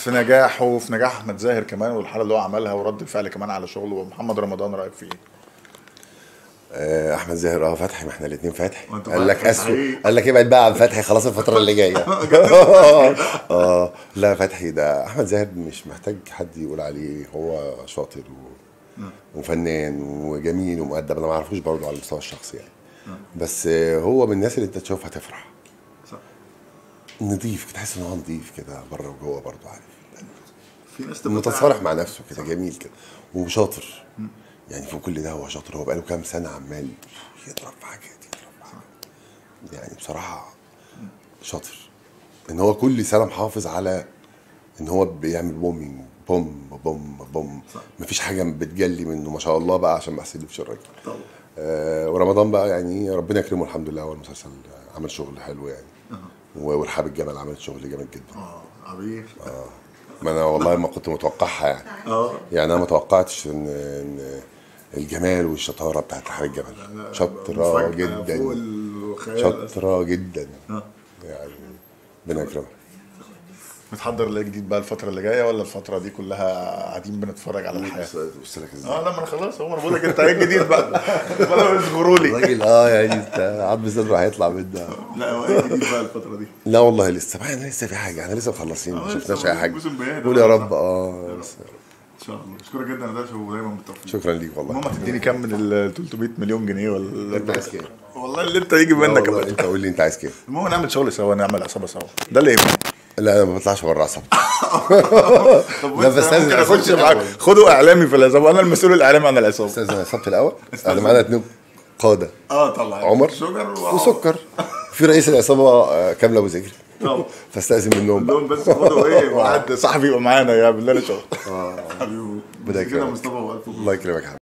في نجاحه وفي نجاح احمد زاهر كمان والحاله اللي هو عملها ورد الفعل كمان على شغله ومحمد رمضان رايك فيه ايه؟ آه، احمد زاهر اه فتحي ما احنا الاثنين فتحي وانت قال بقى لك فتحي. اسود قال لك ابعد بقى عن فتحي خلاص الفتره اللي جايه اه لا فتحي ده احمد زاهر مش محتاج حد يقول عليه هو شاطر و... وفنان وجميل ومؤدب انا ما اعرفوش برضه على المستوى الشخصي يعني بس آه، هو من الناس اللي انت تشوفها تفرح صح. نضيف تحس ان هو نضيف كده بره وجوه برضه عارف في ناس تبقى متصالح مع نفسه كده جميل كده وشاطر يعني في كل ده هو شاطر هو بقاله كام سنه عمال يضرب في حاجات يضرب في حاجات يعني بصراحه شاطر ان هو كل سنه محافظ على ان هو بيعمل بومينج بوم بوم بوم صح. مفيش حاجه بتجلي منه ما شاء الله بقى عشان ما احسدش الراجل طبعا آه ورمضان بقى يعني ربنا يكرمه الحمد لله هو المسلسل عمل شغل حلو يعني ورحاب الجمل عملت شغل جامد جدا اه عبير ما انا والله ما كنت متوقعها يعني اه يعني انا ما توقعتش ان ان الجمال والشطاره بتاعت رحاب الجمل شاطره مفاجأة جدا فوق الخيال شاطره جدا آه. يعني ربنا يكرمها متحضر لجديد بقى الفترة اللي جاية ولا الفترة دي كلها قاعدين بنتفرج على الحياة؟ بص لك ازاي اه لا ما انا خلاص هو انا بقول لك انت ايه الجديد بقى؟ ولا بيصغروا لي الراجل اه يعني انت عظم صدره هيطلع من ده لا هو ايه الجديد بقى الفترة دي؟ لا والله لسه ما احنا لسه في حاجه احنا لسه مخلصين ما آه، شفناش لسه اي حاجه موسم بيان. قول يا رب اه بس ان شاء الله اشكرك جدا يا داشا ودايما بالتوفيق شكرا ليك والله المهم تديني كام من ال 300 مليون جنيه ولا انت عايز كام؟ والله اللي انت يجي لا منك يا والله باشا. انت قول لي انت عايز كام المهم نعمل شغل سوا نعمل عصابة سوا ده اللي يهمني لا انا ما بطلعش بره عصب طب لا، بس لازم ممكن أخش اخش معاك الأول. خدوا اعلامي في العصابة انا المسؤول الاعلامي عن العصابة استاذ انا عصبت الاول انا معانا اتنين قاده اه طلع عمر شجر و- وسكر في رئيس العصابه آه، كامله ابو زكري طبعا. فاستاذن منهم بقى دول بس خدوا ايه وعد صاحبي يبقى معانا يا بالله شغل حبيبي ربنا كده يكرمك. مصطفى والف مبروك. الله يكرمك يا حبيبي